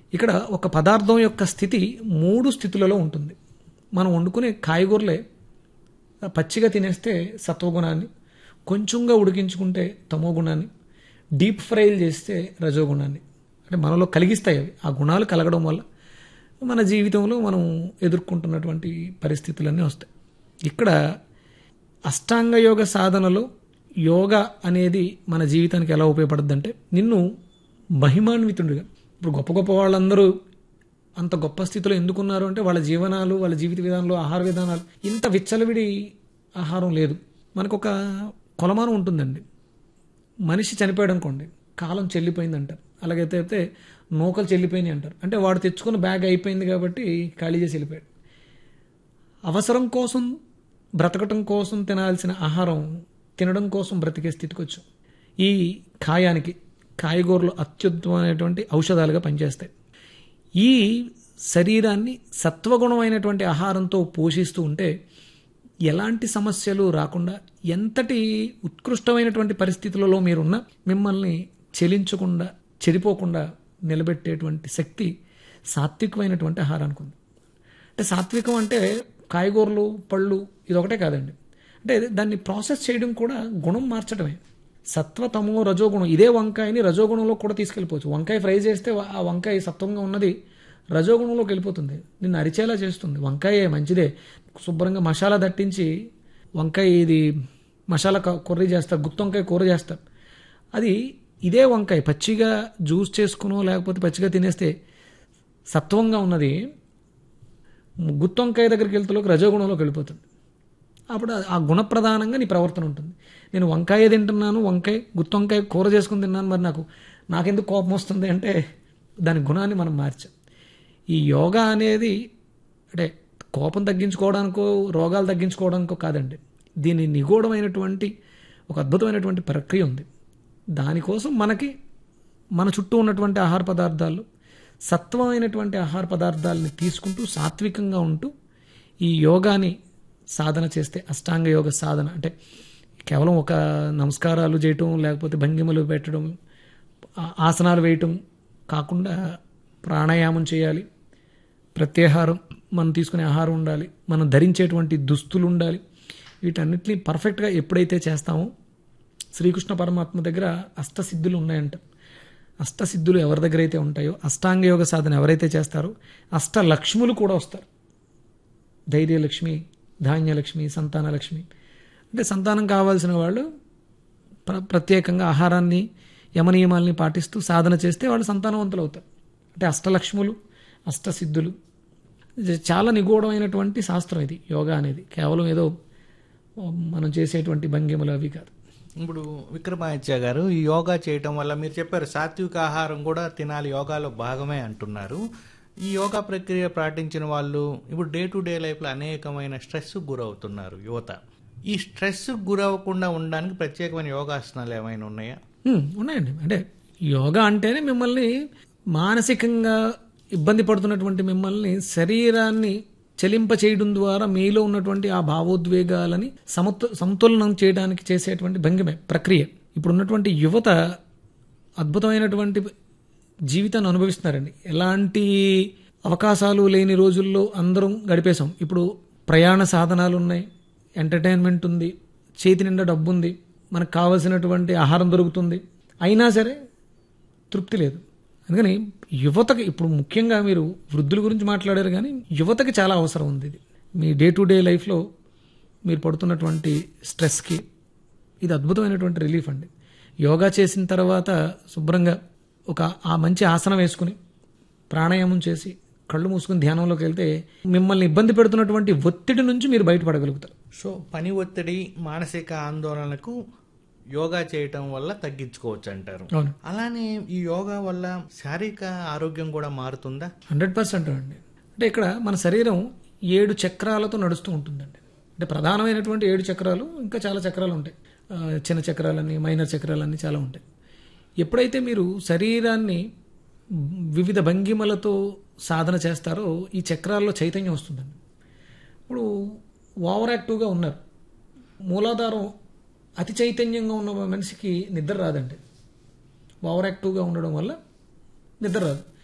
ఇక్కడ ఒక పదార్థం యొక్క స్థితి మూడు స్థితులలో ఉంటుంది మనం వండుకునే కాయగూరలే పచ్చిగా తినేస్తే సత్వగుణాన్ని కొంచెంగా ఉడికించుకుంటే తమో గుణాన్ని డీప్ ఫ్రైలు చేస్తే రజోగుణాన్ని అంటే మనలో కలిగిస్తాయి అవి ఆ గుణాలు కలగడం వల్ల మన జీవితంలో మనం ఎదుర్కొంటున్నటువంటి పరిస్థితులన్నీ వస్తాయి ఇక్కడ అష్టాంగ యోగ సాధనలో యోగా అనేది మన జీవితానికి ఎలా ఉపయోగపడుద్ది అంటే నిన్ను మహిమాన్వితుడిగా ఇప్పుడు గొప్ప గొప్ప వాళ్ళందరూ అంత గొప్ప స్థితిలో ఎందుకున్నారు అంటే వాళ్ళ జీవనాలు వాళ్ళ జీవిత విధానాలు ఆహార విధానాలు ఇంత విచ్చలవిడి ఆహారం లేదు మనకు ఒక కొలమానం ఉంటుందండి మనిషి చనిపోయాడు అనుకోండి కాలం చెల్లిపోయింది అంటారు అలాగైతే అయితే నూకలు చెల్లిపోయినాయి అంటారు అంటే వాడు తెచ్చుకున్న బ్యాగ్ అయిపోయింది కాబట్టి ఖాళీ చేసి వెళ్ళిపోయాడు అవసరం కోసం బ్రతకటం కోసం తినాల్సిన ఆహారం తినడం కోసం బ్రతికే స్థితికి వచ్చాం ఈ కాయానికి కాయగూరలు అత్యుత్తమైనటువంటి ఔషధాలుగా పనిచేస్తాయి ఈ శరీరాన్ని సత్వగుణమైనటువంటి ఆహారంతో పోషిస్తూ ఉంటే ఎలాంటి సమస్యలు రాకుండా ఎంతటి ఉత్కృష్టమైనటువంటి పరిస్థితులలో మీరున్నా మిమ్మల్ని చెలించకుండా చెడిపోకుండా నిలబెట్టేటువంటి శక్తి సాత్వికమైనటువంటి ఆహారానికి ఉంది అంటే సాత్వికం అంటే కాయగూరలు పళ్ళు ఇది ఒకటే కాదండి అంటే దాన్ని ప్రాసెస్ చేయడం కూడా గుణం మార్చడమే సత్వ తమో రజోగుణం ఇదే వంకాయని రజోగుణంలో కూడా తీసుకెళ్ళిపోవచ్చు వంకాయ ఫ్రై చేస్తే ఆ వంకాయ సత్వంగా ఉన్నది రజోగుణంలోకి వెళ్ళిపోతుంది నిన్ను అరిచేలా చేస్తుంది వంకాయ మంచిదే శుభ్రంగా మసాలా దట్టించి వంకాయ ఇది మసాలా కర్రీ చేస్తారు గుత్తి వంకాయ కూర చేస్తారు అది ఇదే వంకాయ పచ్చిగా జ్యూస్ చేసుకునో లేకపోతే పచ్చిగా తినేస్తే సత్వంగా ఉన్నది గుత్తి వంకాయ దగ్గరికి వెళ్తలోకి రజోగుణంలోకి వెళ్ళిపోతుంది అప్పుడు ఆ గుణప్రధానంగా నీ ప్రవర్తన ఉంటుంది నేను వంకాయ తింటున్నాను వంకాయ గుత్తి వంకాయ కూర చేసుకుని తిన్నాను మరి నాకు నాకెందుకు కోపం వస్తుంది అంటే దాని గుణాన్ని మనం మార్చాం ఈ యోగా అనేది అంటే కోపం తగ్గించుకోవడానికో రోగాలు తగ్గించుకోవడానికో కాదండి దీని నిగూఢమైనటువంటి ఒక అద్భుతమైనటువంటి ప్రక్రియ ఉంది దానికోసం మనకి మన చుట్టూ ఉన్నటువంటి ఆహార పదార్థాలు సత్వమైనటువంటి ఆహార పదార్థాలని తీసుకుంటూ సాత్వికంగా ఉంటూ ఈ యోగాని సాధన చేస్తే అష్టాంగ యోగ సాధన అంటే కేవలం ఒక నమస్కారాలు చేయటం లేకపోతే భంగిమలు పెట్టడం ఆసనాలు వేయటం కాకుండా ప్రాణాయామం చేయాలి ప్రత్యాహారం మనం తీసుకునే ఆహారం ఉండాలి మనం ధరించేటువంటి దుస్తులు ఉండాలి వీటన్నిటిని పర్ఫెక్ట్గా ఎప్పుడైతే చేస్తామో శ్రీకృష్ణ పరమాత్మ దగ్గర అష్టసిద్ధులు ఉన్నాయంట అష్టసిద్ధులు ఎవరి దగ్గర అయితే ఉంటాయో అష్టాంగ యోగ సాధన ఎవరైతే చేస్తారో అష్ట లక్ష్ములు కూడా వస్తారు ధైర్యలక్ష్మి ధాన్యలక్ష్మి సంతానలక్ష్మి అంటే సంతానం కావాల్సిన వాళ్ళు ప్ర ప్రత్యేకంగా ఆహారాన్ని యమనియమాల్ని పాటిస్తూ సాధన చేస్తే వాళ్ళు సంతానవంతులు అవుతారు అంటే అష్టలక్ష్ములు అష్టసిద్ధులు చాలా నిగూఢమైనటువంటి శాస్త్రం ఇది యోగా అనేది కేవలం ఏదో మనం చేసేటువంటి భంగిమలు అవి కాదు ఇప్పుడు విక్రమాదిత్య గారు ఈ యోగా చేయటం వల్ల మీరు చెప్పారు సాత్విక ఆహారం కూడా తినాలి యోగాలో భాగమే అంటున్నారు ఈ యోగా ప్రక్రియ పాటించిన వాళ్ళు ఇప్పుడు డే టు డే లైఫ్లో అనేకమైన స్ట్రెస్ గురవుతున్నారు యువత ఈ స్ట్రెస్ గురవ్వకుండా ఉండడానికి ప్రత్యేకమైన యోగాసనాలు ఏమైనా ఉన్నాయా ఉన్నాయండి అంటే యోగా అంటేనే మిమ్మల్ని మానసికంగా ఇబ్బంది పడుతున్నటువంటి మిమ్మల్ని శరీరాన్ని చలింప చేయడం ద్వారా మీలో ఉన్నటువంటి ఆ భావోద్వేగాలని సమతు సమతులనం చేయడానికి చేసేటువంటి భంగిమే ప్రక్రియ ఇప్పుడు ఉన్నటువంటి యువత అద్భుతమైనటువంటి జీవితాన్ని అనుభవిస్తున్నారండి ఎలాంటి అవకాశాలు లేని రోజుల్లో అందరం గడిపేశాం ఇప్పుడు ప్రయాణ సాధనాలు ఉన్నాయి ఎంటర్టైన్మెంట్ ఉంది చేతి నిండా డబ్బు ఉంది మనకు కావలసినటువంటి ఆహారం దొరుకుతుంది అయినా సరే తృప్తి లేదు అందుకని యువతకి ఇప్పుడు ముఖ్యంగా మీరు వృద్ధుల గురించి మాట్లాడారు కానీ యువతకి చాలా అవసరం ఉంది ఇది మీ డే టు డే లైఫ్లో మీరు పడుతున్నటువంటి స్ట్రెస్కి ఇది అద్భుతమైనటువంటి రిలీఫ్ అండి యోగా చేసిన తర్వాత శుభ్రంగా ఒక ఆ మంచి ఆసనం వేసుకుని ప్రాణాయామం చేసి కళ్ళు మూసుకుని ధ్యానంలోకి వెళ్తే మిమ్మల్ని ఇబ్బంది పెడుతున్నటువంటి ఒత్తిడి నుంచి మీరు బయటపడగలుగుతారు సో పని ఒత్తిడి మానసిక ఆందోళనకు యోగా చేయటం వల్ల తగ్గించుకోవచ్చు అంటారు అవును అలానే ఈ యోగా వల్ల శారీరక ఆరోగ్యం కూడా మారుతుందా హండ్రెడ్ పర్సెంట్ అండి అంటే ఇక్కడ మన శరీరం ఏడు చక్రాలతో నడుస్తూ ఉంటుందండి అంటే ప్రధానమైనటువంటి ఏడు చక్రాలు ఇంకా చాలా చక్రాలు ఉంటాయి ఆ, చిన్న చక్రాలన్నీ మైనర్ చక్రాలన్నీ చాలా ఉంటాయి ఎప్పుడైతే మీరు శరీరాన్ని వివిధ భంగిమలతో సాధన చేస్తారో ఈ చక్రాల్లో చైతన్యం వస్తుందండి ఇప్పుడు ఓవర్ యాక్టివ్గా ఉన్నారు మూలాధారం అతి చైతన్యంగా ఉన్న మనిషికి నిద్ర రాదండి ఓవర్ యాక్టివ్గా ఉండడం వల్ల నిద్ర రాదు